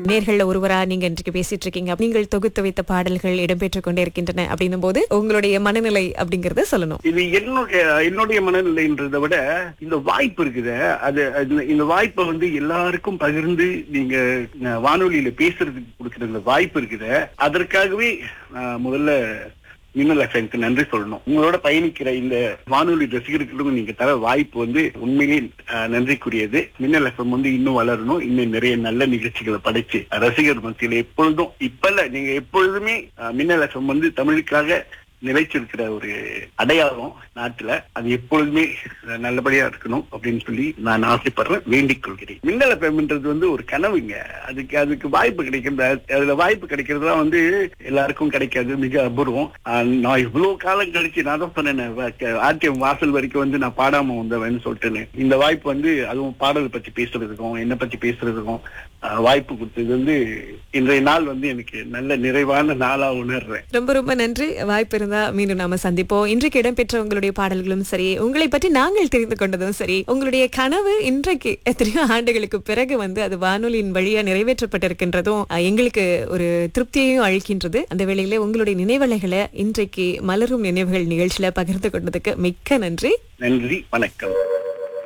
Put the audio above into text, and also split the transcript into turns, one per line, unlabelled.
நேர்கள்ல ஒருவரா நீங்க இன்றைக்கு பேசிட்டு இருக்கீங்க நீங்கள் தொகுத்து வைத்த பாடல்கள் இடம்பெற்றுக் கொண்டே இருக்கின்றன அப்படின்னும் போது உங்களுடைய மனநிலை அப்படிங்கறத சொல்லணும்
இது என்னுடைய என்னுடைய மனநிலைன்றதை விட இந்த வாய்ப்பு இருக்குது அது அது- இந்த வாய்ப்பை வந்து எல்லாருக்கும் பகிர்ந்து நீங்க அஹ், வானொலியில பேசுறதுக்கு கொடுக்கிற இந்த வாய்ப்பு இருக்குது அதற்காகவே நான் முதல்ல மின்னல் எஃப்எம்க்கு நன்றி சொல்லணும் உங்களோட பயணிக்கிற இந்த வானொலி ரசிகர்களுக்கும் நீங்க தர வாய்ப்பு வந்து உண்மையிலேயே அஹ், நன்றிக்குரியது மின்னல் எஃப்எம் வந்து இன்னும் வளரணும் இன்னும் நிறைய நல்ல நிகழ்ச்சிகளை படைச்சு ரசிகர் மத்தியில எப்பொழுதும் இப்ப இல்ல நீங்க எப்பொழுதுமே அஹ், மின்னல் எஃப்எம் வந்து தமிழுக்காக நிலைச்சிருக்கிற ஒரு அடையாளம் நாட்டுல அது எப்பொழுதுமே நல்லபடியா இருக்கணும் அப்படின்னு சொல்லி நான் ஆசைப்படுறேன் வேண்டிக் கொள்கிறேன் மின்னல பேமென்றது வந்து ஒரு கனவுங்க அதுக்கு அதுக்கு வாய்ப்பு கிடைக்கிறது அது- அதுல வாய்ப்பு கிடைக்கிறதுலாம் வந்து எல்லாருக்கும் கிடைக்காது மிக அபூர்வம் ஆஹ் நான் இவ்வளவு காலம் கழிச்சு நான் தான் சொன்னேன் ஆர்டிஎம் வாசல் வரைக்கும் வந்து நான் பாடாம வந்தவன் சொல்லிட்டுன்னு இந்த வாய்ப்பு வந்து அதுவும் பாடல் பத்தி பேசுறதுக்கும் என்ன பத்தி பேசுறதுக்கும் ஆஹ் வாய்ப்பு கொடுத்தது வந்து இன்றைய நாள் வந்து எனக்கு நல்ல நிறைவான நாளா உணர்றேன்
ரொம்ப ரொம்ப நன்றி வாய்ப்பு இருந்தா மீண்டும் நாம சந்திப்போம் இன்றைக்கு இடம்பெற்ற உங்களுடைய பாடல்களும் சரி உங்களை பற்றி நாங்கள் தெரிந்து கொண்டதும் சரி உங்களுடைய கனவு இன்றைக்கு எத்தனையோ ஆண்டுகளுக்கு பிறகு வந்து அது வானொலியின் வழியா நிறைவேற்றப்பட்டிருக்கின்றதும் அஹ், எங்களுக்கு ஒரு திருப்தியையும் அளிக்கின்றது அந்த வேளையில உங்களுடைய நினைவலைகளை இன்றைக்கு மலரும் நினைவுகள் நிகழ்ச்சியில பகிர்ந்து கொண்டதுக்கு மிக்க நன்றி
நன்றி வணக்கம்